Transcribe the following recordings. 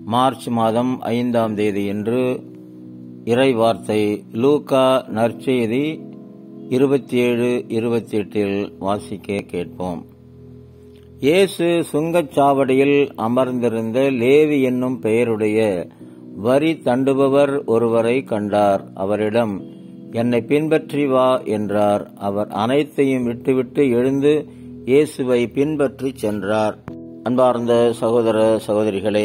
March மாதம் ஐந்தாம் தேதி இன்று இறை வார்த்தை லூகா நற்செய்தி இருபத்தி ஏழு இருபத்தி எட்டில் வாசிக்க கேட்போம் இயேசு சுங்கச்சாவடியில் அமர்ந்திருந்த லேவி என்னும் பெயருடைய வரி தண்டுபவர் ஒருவரை கண்டார் அவரிடம் என்னை பின்பற்றி வா என்றார் அவர் அனைத்தையும் விட்டுவிட்டு எழுந்து இயேசுவை பின்பற்றி சென்றார் அன்பார்ந்த சகோதர சகோதரிகளே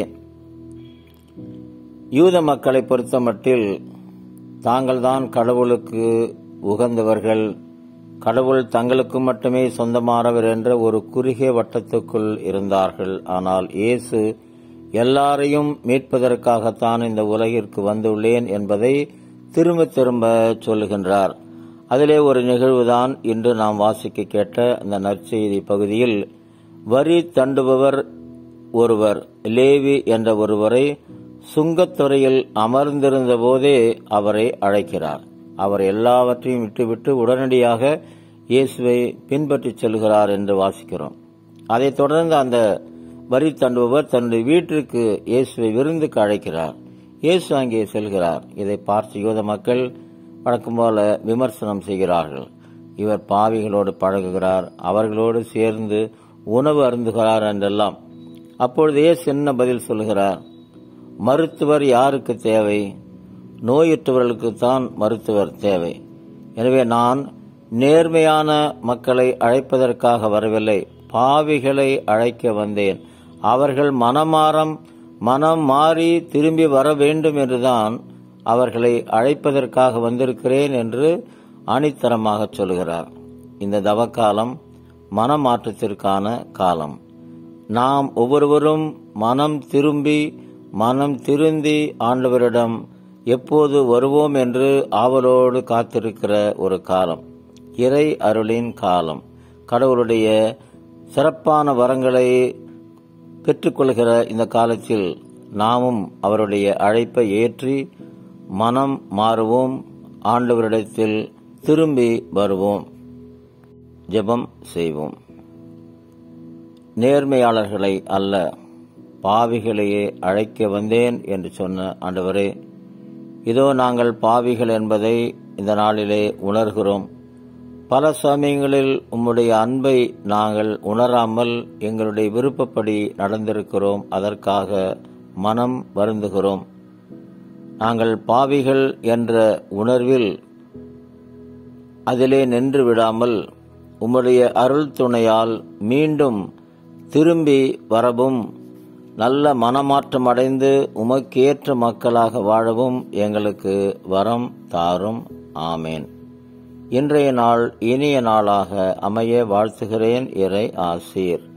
யூத மக்களை பொறுத்தமட்டில் தாங்கள்தான் கடவுளுக்கு உகந்தவர்கள் கடவுள் தங்களுக்கு மட்டுமே சொந்தமானவர் என்ற ஒரு குறுகிய வட்டத்துக்குள் இருந்தார்கள் ஆனால் இயேசு எல்லாரையும் மீட்பதற்காகத்தான் இந்த உலகிற்கு வந்துள்ளேன் என்பதை திரும்ப திரும்ப சொல்லுகின்றார் அதிலே ஒரு நிகழ்வுதான் இன்று நாம் வாசிக்க கேட்ட அந்த நற்செய்தி பகுதியில் வரி தண்டுபவர் ஒருவர் லேவி என்ற ஒருவரை சுங்கத்துறையில் அமர்ந்திருந்த போதே அவரை அழைக்கிறார் அவர் எல்லாவற்றையும் விட்டுவிட்டு உடனடியாக இயேசுவை பின்பற்றி செல்கிறார் என்று வாசிக்கிறோம் அதைத் தொடர்ந்து அந்த வரி தண்டுபவர் தன்னுடைய வீட்டிற்கு இயேசுவை விருந்துக்கு அழைக்கிறார் இயேசு அங்கே செல்கிறார் இதை பார்த்து யூத மக்கள் வழக்கம் போல விமர்சனம் செய்கிறார்கள் இவர் பாவிகளோடு பழகுகிறார் அவர்களோடு சேர்ந்து உணவு அருந்துகிறார் என்றெல்லாம் அப்பொழுது இயேசு என்ன பதில் சொல்கிறார் மருத்துவர் யாருக்கு தேவை நோயுற்றவர்களுக்கு தான் மருத்துவர் தேவை எனவே நான் நேர்மையான மக்களை அழைப்பதற்காக வரவில்லை பாவிகளை அழைக்க வந்தேன் அவர்கள் மனமாறம் மனம் மாறி திரும்பி வர வேண்டும் என்றுதான் அவர்களை அழைப்பதற்காக வந்திருக்கிறேன் என்று அணித்தரமாக சொல்கிறார் இந்த தவக்காலம் மனமாற்றத்திற்கான காலம் நாம் ஒவ்வொருவரும் மனம் திரும்பி மனம் திருந்தி ஆண்டவரிடம் எப்போது வருவோம் என்று ஆவலோடு காத்திருக்கிற ஒரு காலம் இறை அருளின் காலம் கடவுளுடைய சிறப்பான வரங்களை பெற்றுக்கொள்கிற இந்த காலத்தில் நாமும் அவருடைய அழைப்பை ஏற்றி மனம் மாறுவோம் ஆண்டவரிடத்தில் திரும்பி வருவோம் ஜெபம் செய்வோம் நேர்மையாளர்களை அல்ல பாவிகளையே அழைக்க வந்தேன் என்று சொன்ன ஆண்டவரே இதோ நாங்கள் பாவிகள் என்பதை இந்த நாளிலே உணர்கிறோம் பல சமயங்களில் உம்முடைய அன்பை நாங்கள் உணராமல் எங்களுடைய விருப்பப்படி நடந்திருக்கிறோம் அதற்காக மனம் வருந்துகிறோம் நாங்கள் பாவிகள் என்ற உணர்வில் அதிலே நின்று விடாமல் உம்முடைய அருள் துணையால் மீண்டும் திரும்பி வரவும் நல்ல மனமாற்றம் அடைந்து உமக்கேற்ற மக்களாக வாழவும் எங்களுக்கு வரம் தாரும் ஆமேன் இன்றைய நாள் இனிய நாளாக அமைய வாழ்த்துகிறேன் இறை ஆசீர்